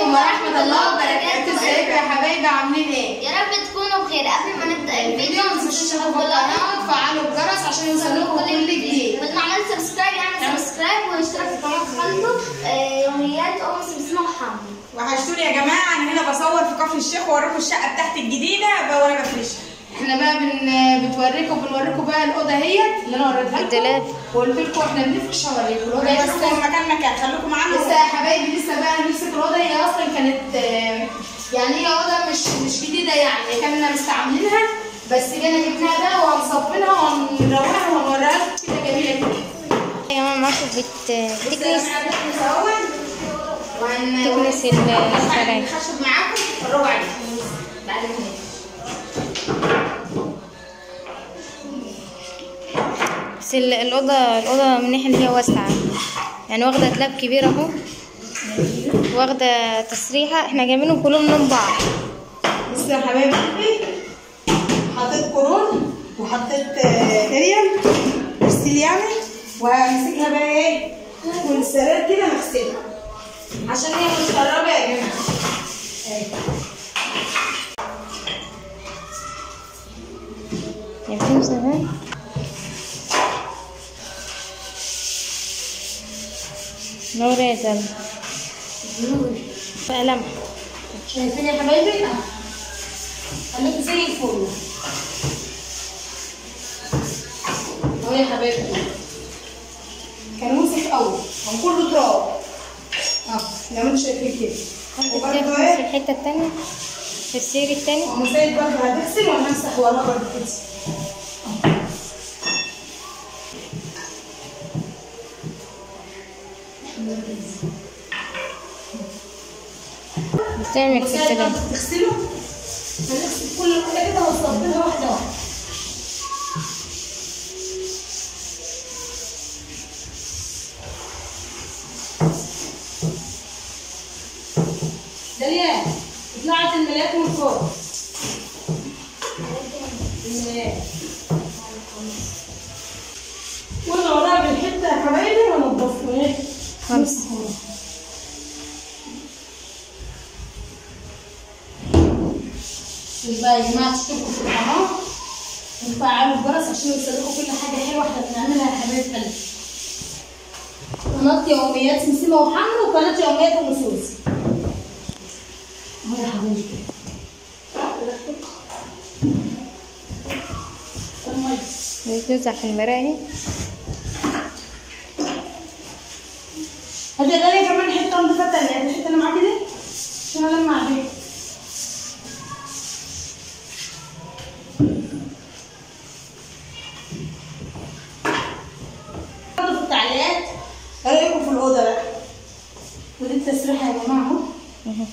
ورحمة الله وبركاته ازيكم يا حبايبي عاملين ايه؟ يا رب تكونوا بخير قبل ما نبدا الفيديو الفيديو ما تنسوش تشتركوا في القناة وتفعلوا الجرس عشان يوصلكم كل جديد واللي ما عملش سبسكرايب يعمل سبسكرايب واشترك في قناه خالته آه، يوميات ام سمسمه وحمد وحشتوني يا جماعه انا هنا بصور في كفر الشيخ واوريكم الشقه بتاعتي الجديده بقى وانا بفرشها احنا بقى بن بتوريكم بنوريكم بقى الأوضة اهيت اللي انا وريتها لكم الدولاب. وقلت لكم احنا بنفرش هوريكم الأوضة هي بشوفكم لسه مكان مكان خليكم معانا لسه يا حبايبي لسه بقى نمسك الأوضة هي أصلا كانت آه، يعني هي أوضة مش مش جديدة يعني كنا مستعملينها بس جينا جبناها بقى وهنصفنها وهنروقها وهنوريها لكم كده جميلة كده يا جماعة معاكم بت... بتكنس وهن تكنس السراير الخشب معاكم تتفرجوا عليه بعد ما بس ال- الأوضة الأوضة من الناحية اللي هي واسعة يعني واخدة دولاب كبير أهو واخدة تسريحة احنا جايبينهم كلهم من بعض بصوا يا حبايبي حطيت قرون وحطيت آه، اريال غسيل يعني وهمسكها بقى ايه والسرير كده هغسلها عشان هي متخربه يا جماعه اهي. شايفين زمان نور يا زلمة بقلم شايفين يا حبايبي اه خليكوا زي الفل اهو يا حبايبي كان وسخ قوي كان كله تراب اه زي ما انتم شايفين كده وبرضه في ايه الحتة التانية في السرير التاني ومسائل برضه هتغسل وانا همسح وراها برضه كده بتعمل في مسائل التلام برضه تغسله هنغسل كل حاجه كده ونصبرها واحده واحده داليا طلعت الملاك من فوق الملاك وانا وراها بالحته يا حبايبي وانضفه ايه خلاص يبقى يا جماعه تشتركوا في القناه وتفعلوا الجرس عشان يوصلكم كل حاجه حلوه احنا بنعملها يا حبايب قلبي قناه يوميات سمسمه وحمد وقناه يوميات ام سوسي اهو يا حبايبي بتوزع في المراية هدي لي كمان حته نضيفه تانية الحته اللي معاكي دي عشان المع بيها برضه في التعليقات ايه رايكم في الاوضه بقى ودي التسريحه يا جماعه اهو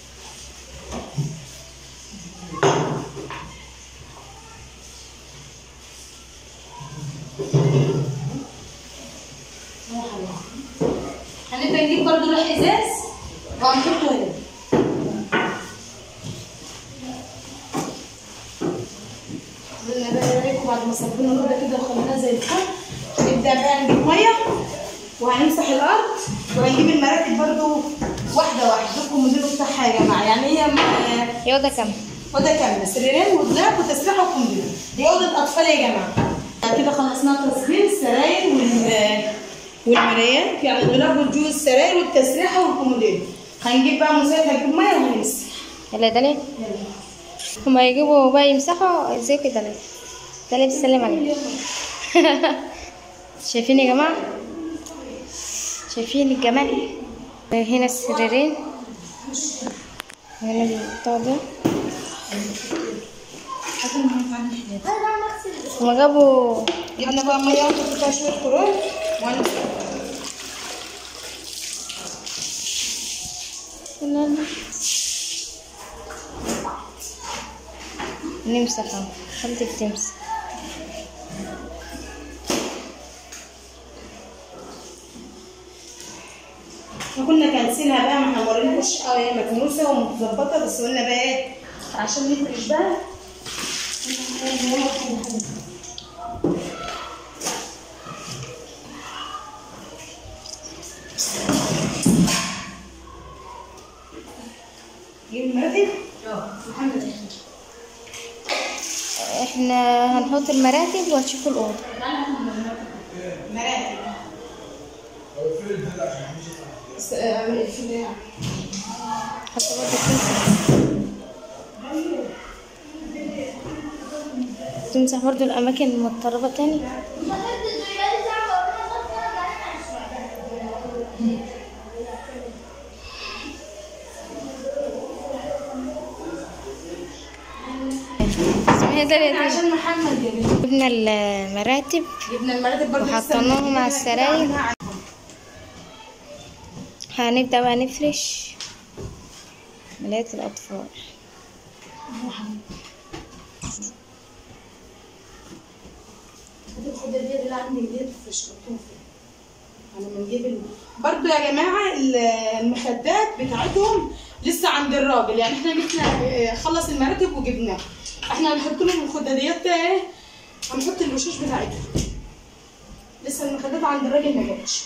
هنبقى نجيب برضه لوح ازاز وهنحطه هنا قلنا بقى ايه رايكم بعد ما صبينا الاوضه كده وخليناها زي الفل نبدا بقى نجيب ميه وهنمسح الارض وهنجيب المراتب برضه واحده واحده لكم مدير بتاعها يا جماعه يعني هي م- هي أوضة كاملة اوضه كامله سريرين ودولاب وتسريحه وكومبينه دي اوضه اطفال يا جماعه كده خلصنا تصميم السراير وال والمرايات يعني الدولاب والجو السراير والتسريحه والكومودين هنجيب بقى موزات هنجيب ميه وهنمسح يلا دليل هما يجيبوا بقى يمسحوا ازاي كده دليل دليل بتسلم عليك شايفين يا جماعة شايفين الجمال هنا السريرين هنا البتاع ده هما جابوا جبنا بقى ميه وحطينا فيها شويه قرون وهنمسح نمسح اهو خليك تمسح احنا كنا كنسينها بقى ما احنا مورينكم الشقه وهي مكنوسه ومتظبطه بس قلنا بقى ايه عشان نفرش بقى جيب المراتب اه محمد احنا هنحط المراتب وهتشوفوا الأوضة مراتب بس اعمل ايه في اللي- حط برضه تمسح تمسح برضه الأماكن المتطربة تاني اسمها ده اللي- عشان محمد يا بنت جبنا المراتب جبنا المراتب برضه لسه وحطيناهم بنجيبها على السراير. كده. هنبدأ بقى نفرش ملاية الأطفال الخضروات اللي عندي دي في الشرطوف انا بنجيب ال... برضو يا جماعه ال- المخدات بتاعتهم لسه عند الراجل يعني احنا جبنا اه، خلص المراتب وجبناه احنا هنحط لهم الخداديات ده ايه هنحط الوشوش بتاعتهم لسه المخدات عند الراجل ما جاتش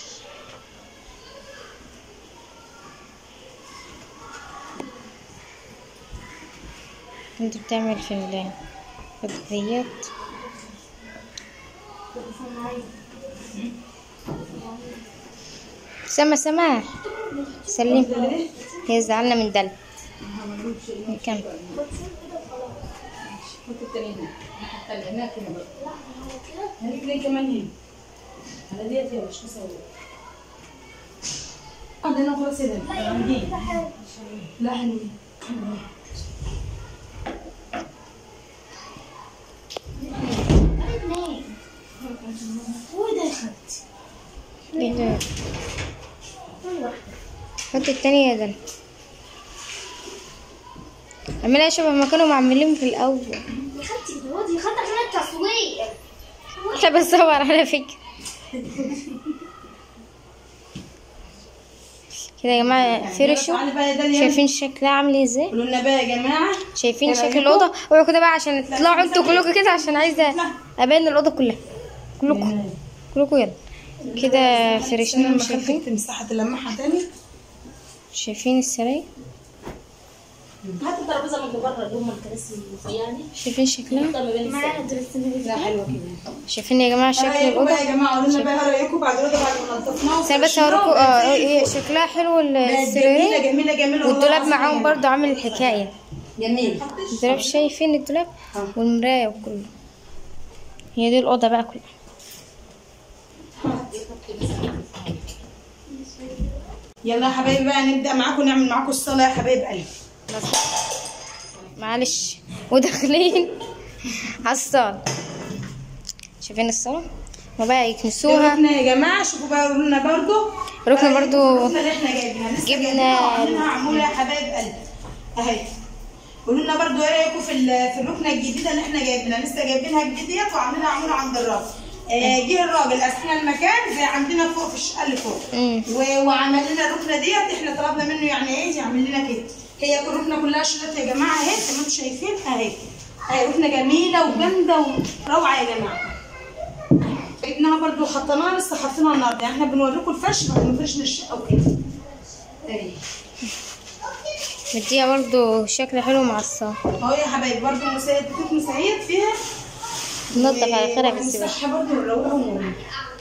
انت بتعمل في الخدريات سما سماح سلم هي زعلنا من دل نكمل حط التاني هنا التاني هناك هنا برضه هنجيب ليه كمان هنا على ديت يا مش مسوي عندنا خلاص هنا هنجيب لا هنجيب ايه ده حط التانية يا دل اعملها شبه ما كانوا معملين في الأول يا خالتي دلوقتي خدت عشان التصوير انا بصور على فكرة كده يا جماعة فرشوا تعالي بقى يا داليا شايفين شكلها عامل ازاي قولوا لنا بقى يا جماعه شايفين إيه شكل رأيكم؟ الأوضة اوعوا كده بقى عشان تطلعوا انتوا كلكم كده عشان عايزة أبان الأوضة كلها كلكم كلكم يلا كده فرشناهم شايفين شايفين مساحه تلمعها تاني شايفين السراير هات الترابيزه من بره اللي هم الكراسي الرفيعه دي شايفين شكلها حطها ما بين السقف. لا حلوه كده شايفين يا جماعة شكل رايكم الأوضة بقى يا جماعه قولوا لنا بقى رايكم بعد الأوضة بعد ما نضفناها بس انا بس وفرشناها هوريكم اه وبقت ايه شكلها حلو جميله السريرين جميله جميله والله والدولاب العظيم معاهم يعني. برضو عامل الحكاية جميل الدولاب شايفين الدولاب اه. والمراية وكله هي دي الأوضة بقى كلها يلا يا حبايبي بقى نبدا معاكم نعمل معاكم الصلاه يا حبايب قلبي معلش وداخلين على الصالة شايفين الصالة وبقى يكنسوها ركنه يا جماعه شوفوا بقى قولوا لنا برضو ركنة برضو الركنه اللي احنا جايبينها لسه جبنا- جايبينها وعاملينها عموله يا حبايب قلبي اهي قولوا لنا برضو ايه رايكم في ال- في الركنه الجديده اللي احنا جايبينها لسه جايبينها جديد ديت وعاملينها عموله عند الراجل آه، جه الراجل قسمنا المكان زي عندنا فوق في الشقه اللي فوق مم. و- وعمل لنا الركنه ديت احنا طلبنا منه يعني ايه يعمل لنا كده هي الركنه كلها شلت يا جماعه اهي زي ما انتم شايفين اهي اهي ركنه جميله وجامده وروعه يا جماعه جبناها برضو حطيناها لسه حاطينها النهارده يعني احنا بنوريكم الفرش بعد ما فرشنا الشقه وكده اهي مديها برضو شكل حلو مع الصالة اهو يا حبايبي برضو مساعد بتوت مساعد فيها نضف على خيرها بس بقى صح برضو نروقها ونوريها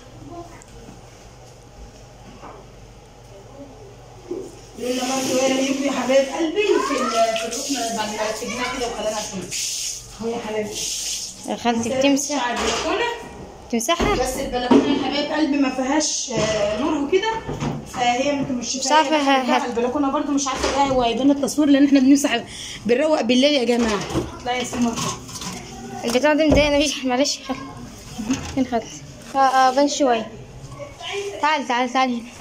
لنا برضو ايه رايكم يا حبايب قلبي في ال- في الركنه بعد ما رتبناها كده وخليناها فيه اهو يا حبايبي خالتي بتمسح على البلكونه تمسحها بس البلكونه يا حبايب قلبي ما فيهاش آه، نور وكده فهي ممكن مش مش عارفة ه- ه- البلكونه برضو مش عارفه بقى هو هيبان التصوير لان احنا بنمسح بنروق بالليل يا جماعه لا يا سيما البتاع دي مضايقنا مش معلش خل فين خالتي اه اه بان شوية تعالي تعالي تعالي هنا.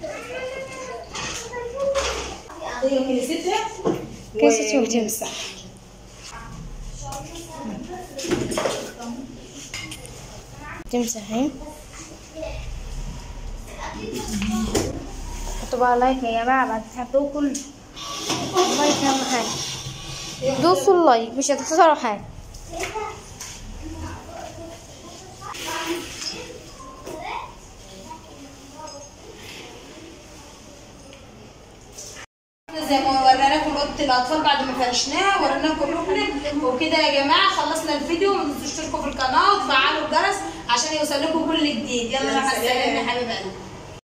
هي كنيستها كنيستها و- وبتمسح. وبتمسح. تمسح اهي حطوا بقى لايك يا جماعة بعد تحطوه كله اللايك أهم حاجة دوسوا اللايك مش هتخسروا حاجة زي ما وريناكم اوضه الاطفال بعد ما فرشناها وريناكم الركن وكده يا جماعه خلصنا الفيديو ما تنسوش تشتركوا في القناه وتفعلوا الجرس عشان يوصل لكم كل جديد يلا مع السلامه يا حبيب قلبي